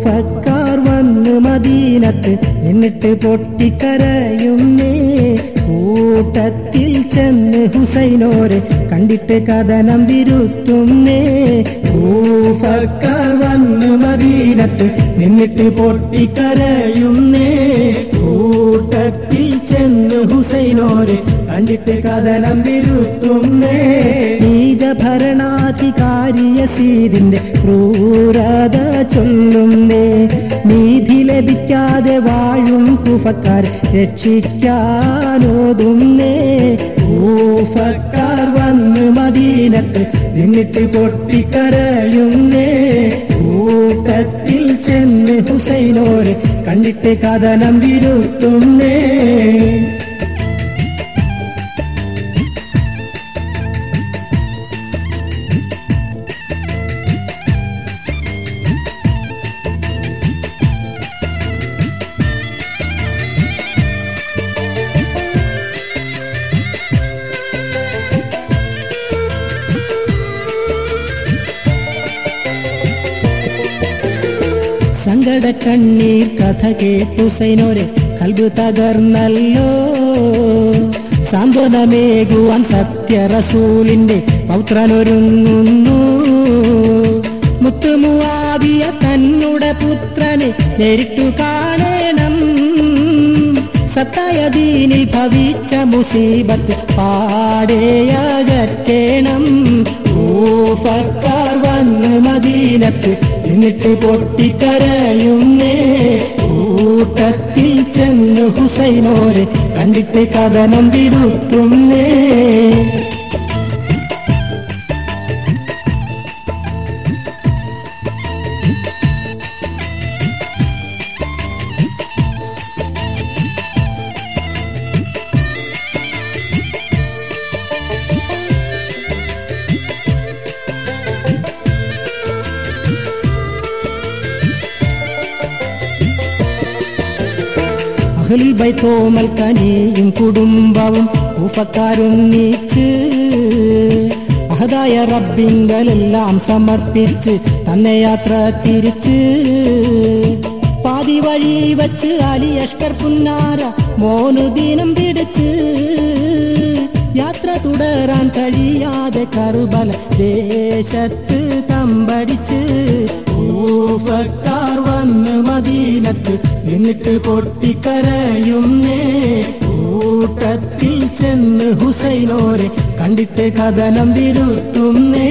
കൂഫക്കാർ വന്ന് മദീനത്ത് എന്നിട്ട് പൊട്ടിക്കരയുന്നേ കൂട്ടത്തിൽ ചെന്ന് ഹുസൈനോരെ കണ്ടിട്ട് കഥനം വിരുത്തുന്നേ കൂഫക്കാർ വന്ന് മദീനത്ത് എന്നിട്ട് പൊട്ടിക്കരയുന്നേ കൂട്ടത്തിൽ ചെന്ന് ഹുസൈനോരെ കണ്ടിട്ട് കഥനം വിരുത്തുന്നേ നീജ ഭരണാധികാരിയ സീരിന്റെ ക്രൂരത ചൊല്ലുന്നേ നീതി ലഭിക്കാതെ വാഴും കുഫക്കാർ രക്ഷിക്കാനോതുന്നേ കൂഫക്കാർ വന്ന് മദീനത്ത് എന്നിട്ട് പൊട്ടിക്കരയുന്നേ കൂട്ടത്തിൽ ചെന്ന് ഹുസൈനോരെ കണ്ടിട്ട് കഥനം വിരുത്തുന്നേ സങ്കട കണ്ണീർ കഥ കേട്ടു സൈനോരെ കൽബ് തകർന്നല്ലോ സാന്ത്വനമേകുവാൻ സത്യറസൂലിന്റെ പൗത്രനൊരുങ്ങുന്നു മുത്തുമുവാദിയ തന്നുടെ പുത്രനെ നേരിട്ടു കാണണം സത്തായദീനിൽ ഭവിച്ച മുസീബത്ത് പാടേയകറ്റേണം ഊപ്പക്കാർ വന്ന് മദീനത്ത് എന്നിട്ട് പൊട്ടിക്കരയുന്നേ കൂട്ടത്തിൽ ചെന്ന് ഹുസൈനോരെ കണ്ടിട്ട് കഥനം വിരുത്തുന്നേ അഹ്ലുൽ ബൈത്തോമൽ കനിയും കുടുംബവും ഉപ്പക്കാരും നീച്ച് അഹദായ റബ്ബിങ്കലെല്ലാം സമർപ്പിച്ച് തന്നെ യാത്ര തിരിച്ച് പാതി വഴി വച്ച് അലി അഷ്കർ പുന്നാര മോനു ദിനം പിടിച്ച് യാത്ര തുടരാൻ കഴിയാതെ കറുബല ദേശത്ത് തമ്പടിച്ച് ഊപ്പക്കാർ വന്ന് മദീനത്ത് എന്നിട്ട് പൊട്ടിക്കരയുന്നേ കൂട്ടത്തിൽ ചെന്ന് ഹുസൈനോരെ കണ്ടിട്ട് കഥനം തിരുത്തുന്നേ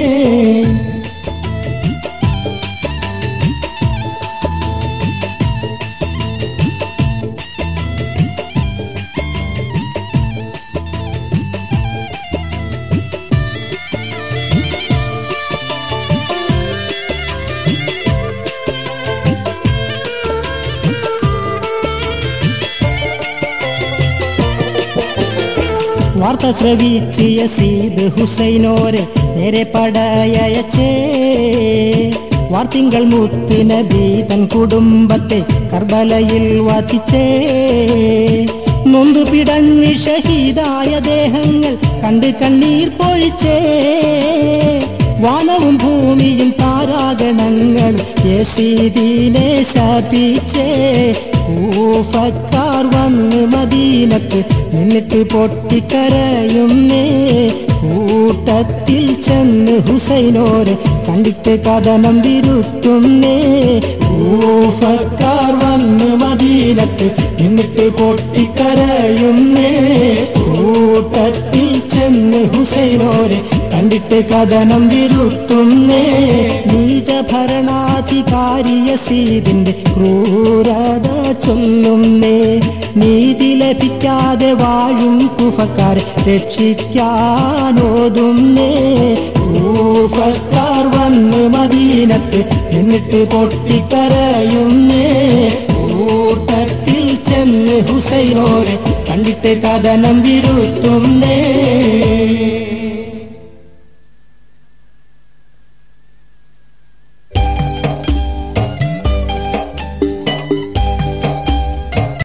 വാർത്ത ശ്രവിച്ചിയ സീദ് ഹുസൈനോരെ നേരെ പടയച്ചേ വാർത്തിങ്കൾ മുത്ത് നബി തൻ കുടുംബത്തെ കർബലയിൽ വധിച്ചേ നൊന്തു പിടഞ്ഞ് ഷഹീദായ ദേഹങ്ങൾ കണ്ട് കണ്ണീർ പൊഴിച്ചേ വാനവും ഭൂമിയും താരാഗണങ്ങൾ യേശീദീനെ ശപിച്ചേ ഊഫക്കാർ വന്ന് മദീനത്ത് എന്നിട്ട് പൊട്ടിക്കരയുന്നേ കൂട്ടത്തിൽ ചെന്ന് ഹുസൈനോരെ കണ്ടിട്ട് കഥനം വിരുത്തുന്നേ ഊഫക്കാർ വന്ന് മദീനത്ത് എന്നിട്ട് പൊട്ടിക്കരയുന്നേ കൂട്ടത്തിൽ ചെന്ന് ഹുസൈനോരെ കണ്ടിട്ട് കഥനം വിരുത്തുന്നേ നീച ഭരണാധികാരിയ സീതിന്റെ ക്രൂരത ചൊല്ലുന്നേ നീതി ലഭിക്കാതെ വാഴും കുഫക്കാരെ രക്ഷിക്കാനോതുന്നേ ഊപ്പക്കാർ വന്ന് മദീനത്ത് എന്നിട്ട് പൊട്ടിക്കരയുന്നേ കൂട്ടത്തിൽ ചെന്ന് ഹുസൈനോരെ കണ്ടിട്ട് കഥനം വിരുത്തുന്നേ